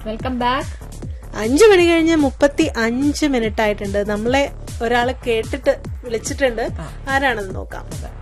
Welcome back അഞ്ചു മണി കഴിഞ്ഞ് മുപ്പത്തി അഞ്ച് മിനിറ്റ് ആയിട്ടുണ്ട് നമ്മളെ ഒരാളെ കേട്ടിട്ട് വിളിച്ചിട്ടുണ്ട് ആരാണെന്ന് നോക്കാം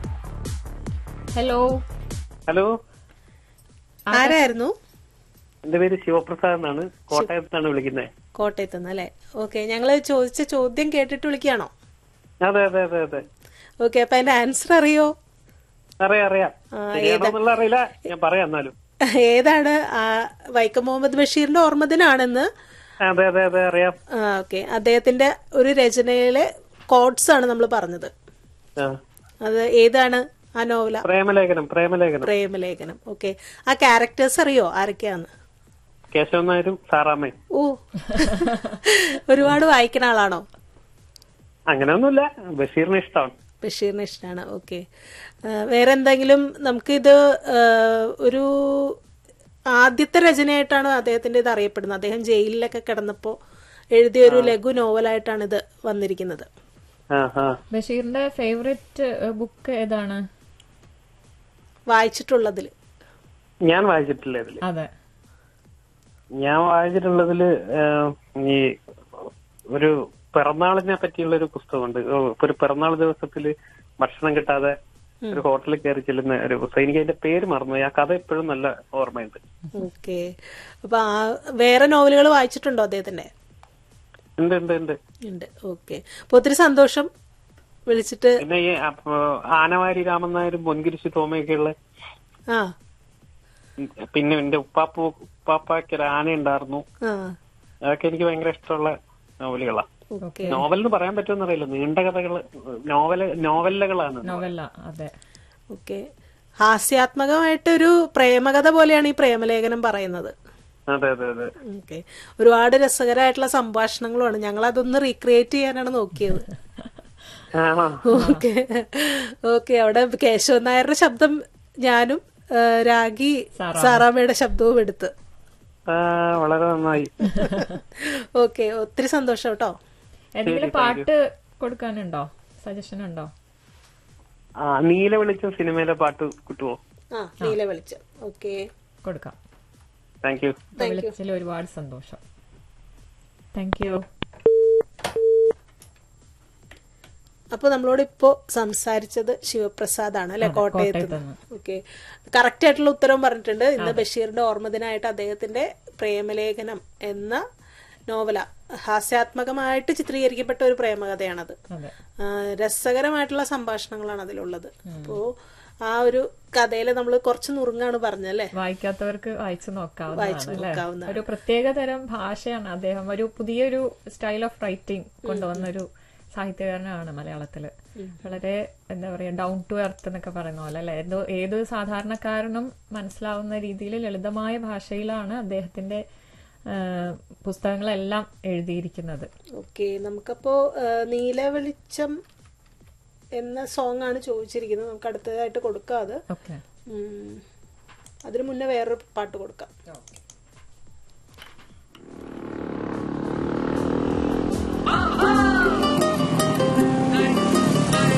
ഹലോ ഹലോ ആരായിരുന്നു എന്റെ പേര് ശിവപ്രസാദ് എന്നാണ് കോട്ടയത്താണ് വിളിക്കുന്നത് കോട്ടയത്ത് നിന്ന് അല്ലെ ഓക്കെ ഞങ്ങള് ചോദിച്ച ചോദ്യം കേട്ടിട്ട് വിളിക്കുകയാണോ അതെ അതെ അതെ അതെ ഓക്കെ അപ്പൊ അതിന്റെ ആൻസർ അറിയോ അറിയാം അറിയാം ആ, ശരിയാണോന്നുള്ള അറിയില്ല ഞാൻ പറയാം എന്നാലും ഏതാണ് ആ, വൈക്കം മുഹമ്മദ് ബഷീറിന്റെ ഓർമ്മദിനാണെന്ന് അതെ അതെ അതെ അറിയാം ആ ഓക്കെ അദ്ദേഹത്തിന്റെ ഒരു രചനയിലെ കോഡ്സ് ആണ് നമ്മൾ പറഞ്ഞത് ആ. അത് ഏതാണ് ആ നോവല പ്രേമലേഖനം പ്രേമലേഖനം പ്രേമലേഖനം ഓക്കെ ആ ക്യാരക്ടേഴ്സ് അറിയോ ആരൊക്കെയാന്ന് കേശവൻ നായരും സാറാമ്മയും ഓ ഒരുപാട് വായിക്കുന്ന ആളാണോ അങ്ങനെയൊന്നുമില്ല ബഷീറിന് ഇഷ്ടമാണ് ബഷീറിന് ഇഷ്ടമാണ് ഓക്കെ വേറെ എന്തെങ്കിലും നമുക്കിത് ആ, ഒരു ആദ്യത്തെ രചനയായിട്ടാണ് അദ്ദേഹത്തിന്റെ ഇത് അറിയപ്പെടുന്നത് അദ്ദേഹം ജയിലിലൊക്കെ കിടന്നപ്പോ എഴുതിയ ഒരു ലഘു നോവലായിട്ടാണ് ഇത് വന്നിരിക്കുന്നത് ആ ആ ബഷീറിന്റെ ഫേവറേറ്റ് ബുക്ക് ഏതാണ് വായിച്ചിട്ടുള്ളതിൽ ഞാൻ വായിച്ചിട്ടില്ല ഇതില് അതെ ഞാൻ വായിച്ചിട്ടുള്ളതില് ആ, ഈ ഒരു പിറന്നാളിനെ പറ്റിയുള്ള ഒരു പുസ്തകമുണ്ട് ഓ, ഇപ്പൊ ഒരു പിറന്നാൾ ദിവസത്തില് ഭക്ഷണം കിട്ടാതെ ഒരു ഹോട്ടലിൽ കയറി ചെല്ലുന്ന ഒരു പുസ്തകം എനിക്ക് അതിന്റെ പേര് മറന്നു ആ കഥ ഇപ്പോഴും നല്ല ഓർമ്മയുണ്ട് ഓക്കെ അപ്പൊ ആ വേറെ നോവലുകൾ വായിച്ചിട്ടുണ്ടോ അദ്ദേഹത്തിന്റെ ഉണ്ട് ഉണ്ട് ഉണ്ട് ഉണ്ട് ഓക്കെ അപ്പൊ ഒത്തിരി സന്തോഷം വിളിച്ചിട്ട് പിന്നെ ഈ അപ്പൊ ആനവാരി രാമൻ നായരും പൊൻകിരിശി തോമയൊക്കെയുള്ള ആ പിന്നെ എന്റെ ഉപ്പാപ്പ ഉപ്പാപ്പാക്ക് ഒരു ആന ഉണ്ടായിരുന്നു ആ അതൊക്കെ എനിക്ക് ഭയങ്കര ഇഷ്ടമുള്ള നോവലുകളാണ് ഓക്കെ നോവൽ എന്ന് പറയാൻ പറ്റുമെന്ന് അറിയില്ല നീണ്ട കഥകള് നോവല് നോവലുകളാണ് നോവല്ല അതെ ഓക്കെ ഹാസ്യാത്മകമായിട്ടൊരു പ്രേമകഥ പോലെയാണ് ഈ പ്രേമലേഖനം പറയുന്നത് അതെ അതെ അതെ ഓക്കെ ഒരുപാട് രസകരമായിട്ടുള്ള സംഭാഷണങ്ങളുമാണ് ഞങ്ങൾ അതൊന്ന് റീക്രിയേറ്റ് ചെയ്യാനാണ് നോക്കിയത് ആണോ ഓക്കെ ഓക്കെ അവിടെ കേശവൻ നായരുടെ ശബ്ദം ഞാനും ആ, രാഗി സാറാമ്മയുടെ ശബ്ദവും എടുത്ത് ആ വളരെ നന്നായി ഓക്കെ ഒത്തിരി സന്തോഷം കേട്ടോ എന്തെങ്കിലും പാട്ട് കൊടുക്കാനുണ്ടോ സജഷൻ ഉണ്ടോ ആ നീല വെളിച്ചം സിനിമയിലെ പാട്ട് കിട്ടുമോ ആ നീല വെളിച്ചം ഓക്കെ കൊടുക്കാം താങ്ക് യു വിളിച്ചതിൽ ഒരുപാട് സന്തോഷം താങ്ക് യു അപ്പൊ നമ്മളോട് ഇപ്പോ സംസാരിച്ചത് ശിവപ്രസാദ് ആണ് അല്ലെ കോട്ടയത്ത് കോട്ടയത്തുനിന്ന്. ഓക്കെ കറക്റ്റ് ആയിട്ടുള്ള ഉത്തരം പറഞ്ഞിട്ടുണ്ട് ഇന്ന് ബഷീറിന്റെ ഓർമ്മദിനായിട്ട് അദ്ദേഹത്തിന്റെ പ്രേമലേഖനം എന്ന നോവല ഹാസ്യാത്മകമായിട്ട് ചിത്രീകരിക്കപ്പെട്ട ഒരു പ്രേമകഥയാണത് അതെ ആ, രസകരമായിട്ടുള്ള സംഭാഷണങ്ങളാണ് അതിലുള്ളത് അപ്പോ ആ ഒരു കഥയില് നമ്മൾ കുറച്ച് നുറുങ്ങാണ് പറഞ്ഞല്ലേ വായിക്കാത്തവർക്ക് വായിച്ചു നോക്കാവുന്നതാണ് അല്ലേ നോക്കാവുന്നതാണ്. ഒരു പ്രത്യേക തരം ഭാഷയാണ് അദ്ദേഹം ഒരു പുതിയൊരു സ്റ്റൈൽ ഓഫ് റൈറ്റിംഗ് കൊണ്ടുവന്ന ഒരു സാഹിത്യകാരനാണ് മലയാളത്തില് വളരെ എന്താ പറയാ ഡൗൺ ടു എർത്ത് എന്നൊക്കെ പറയുന്ന പോലെ അല്ലെ ഏതോ ഏത് സാധാരണക്കാരനും മനസ്സിലാവുന്ന രീതിയിൽ ലളിതമായ ഭാഷയിലാണ് അദ്ദേഹത്തിന്റെ ആ, പുസ്തകങ്ങളെല്ലാം എഴുതിയിരിക്കുന്നത് ഓക്കെ നമുക്കപ്പോ ആ, നീല വെളിച്ചം എന്ന സോങ് ആണ് ചോദിച്ചിരിക്കുന്നത് നമുക്ക് അടുത്തതായിട്ട് കൊടുക്കാം അത് ഓക്കെ ഉം. അതിനു മുന്നേ വേറൊരു പാട്ട് കൊടുക്കാം